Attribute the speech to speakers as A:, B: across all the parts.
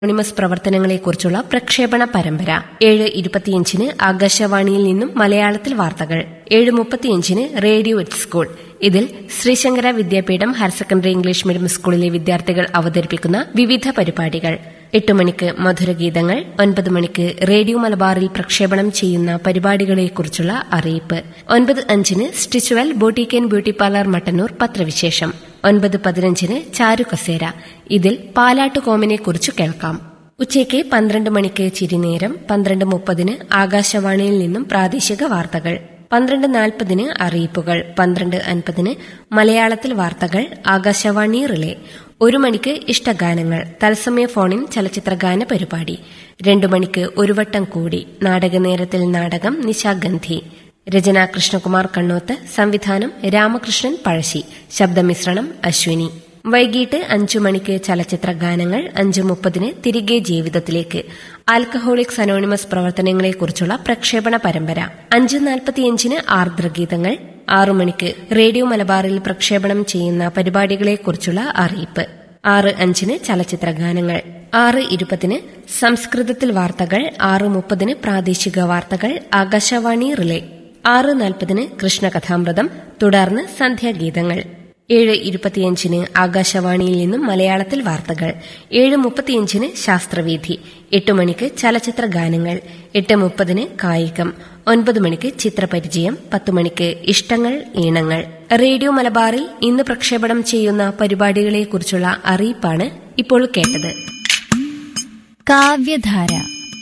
A: anonymous പ്രവർത്തനങ്ങളെക്കുറിച്ചുള്ള പ്രക്ഷേപണ പരമ്പര ഏഴ് ഇരുപത്തിയഞ്ചിന് ആകാശവാണിയിൽ നിന്നും മലയാളത്തിൽ വാർത്തകൾ ഏഴ് മുപ്പത്തിയഞ്ചിന് റേഡിയോ എറ്റ് സ്കൂൾ ഇതിൽ Sree Sankara Vidyapeetham higher secondary English medium സ്കൂളിലെ വിദ്യാർത്ഥികൾ അവതരിപ്പിക്കുന്ന വിവിധ പരിപാടികൾ എട്ട് മണിക്ക് മധുരഗീതങ്ങൾ ഒൻപത് മണിക്ക് റേഡിയോ മലബാറിൽ പ്രക്ഷേപണം ചെയ്യുന്ന പരിപാടികളെക്കുറിച്ചുള്ള അറിയിപ്പ് ഒൻപത് അഞ്ചിന് Stitchwell boutique and beauty parlour Mattannur പത്രവിശേഷം ഒൻപത് പതിനഞ്ചിന് ചാരു കസേര ഇതിൽ പാലാട്ടുകോമിനെ കുറിച്ച് കേൾക്കാം ഉച്ചയ്ക്ക് പന്ത്രണ്ട് മണിക്ക് ചിരിനേരം പന്ത്രണ്ട് മുപ്പതിന് ആകാശവാണിയിൽ നിന്നും പ്രാദേശിക വാർത്തകൾ പന്ത്രണ്ട് നാൽപ്പതിന് അറിയിപ്പുകൾ പന്ത്രണ്ട് അൻപതിന് മലയാളത്തിൽ വാർത്തകൾ ആകാശവാണി റിലേ ഒരു മണിക്ക് ഇഷ്ടഗാനങ്ങൾ തത്സമയ ഫോണിൻ ചലച്ചിത്രഗാന പരിപാടി രണ്ടു മണിക്ക് ഒരു വട്ടം കൂടി നാടകനേരത്തിൽ നാടകം നിശാഗന്ധി രചന കൃഷ്ണകുമാർ കണ്ണോത്ത് സംവിധാനം രാമകൃഷ്ണൻ പഴശ്ശി ശബ്ദമിശ്രണം അശ്വിനി വൈകിട്ട് അഞ്ചു മണിക്ക് ചലച്ചിത്ര ഗാനങ്ങൾ അഞ്ചു മുപ്പതിന് തിരികെ ജീവിതത്തിലേക്ക് ആൽക്കഹോളിക്സ് അനോണിമസ് പ്രവർത്തനങ്ങളെക്കുറിച്ചുള്ള പ്രക്ഷേപണ പരമ്പര അഞ്ച് നാൽപ്പത്തിയഞ്ചിന് ആർദ്രഗീതങ്ങൾ ആറു മണിക്ക് റേഡിയോ മലബാറിൽ പ്രക്ഷേപണം ചെയ്യുന്ന പരിപാടികളെക്കുറിച്ചുള്ള അറിയിപ്പ് ആറ് അഞ്ചിന് ചലച്ചിത്ര ഗാനങ്ങൾ ആറ് ഇരുപതിന് സംസ്കൃതത്തിൽ വാർത്തകൾ ആറ് മുപ്പതിന് പ്രാദേശിക വാർത്തകൾ ആകാശവാണി റിലേ ആറ് നാൽപ്പതിന് കൃഷ്ണകഥാമൃതം തുടർന്ന് സന്ധ്യാഗീതങ്ങൾ ഏഴ് ഇരുപത്തിയഞ്ചിന് ആകാശവാണിയിൽ നിന്നും മലയാളത്തിൽ വാർത്തകൾ ഏഴ് മുപ്പത്തിയഞ്ചിന് ശാസ്ത്രവീഥി എട്ട് മണിക്ക് ചലച്ചിത്ര ഗാനങ്ങൾ എട്ട് മുപ്പതിന് കായികം ഒൻപത് മണിക്ക് ചിത്രപരിചയം പത്ത് മണിക്ക് ഇഷ്ടങ്ങൾ ഈണങ്ങൾ റേഡിയോ മലബാറിൽ ഇന്ന് പ്രക്ഷേപണം ചെയ്യുന്ന പരിപാടികളെക്കുറിച്ചുള്ള അറിയിപ്പാണ് ഇപ്പോൾ കേട്ടത്
B: കാവ്യധാര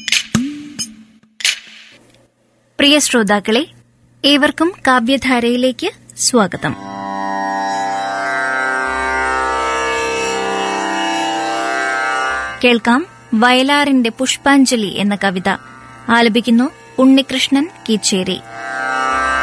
B: പ്രിയ ശ്രോതാക്കളെ ഏവർക്കും കാവ്യധാരയിലേക്ക് സ്വാഗതം കേൾക്കാം വയലാറിന്റെ പുഷ്പാഞ്ജലി എന്ന കവിത ആലപിക്കുന്നു ഉണ്ണികൃഷ്ണൻ കീച്ചേരി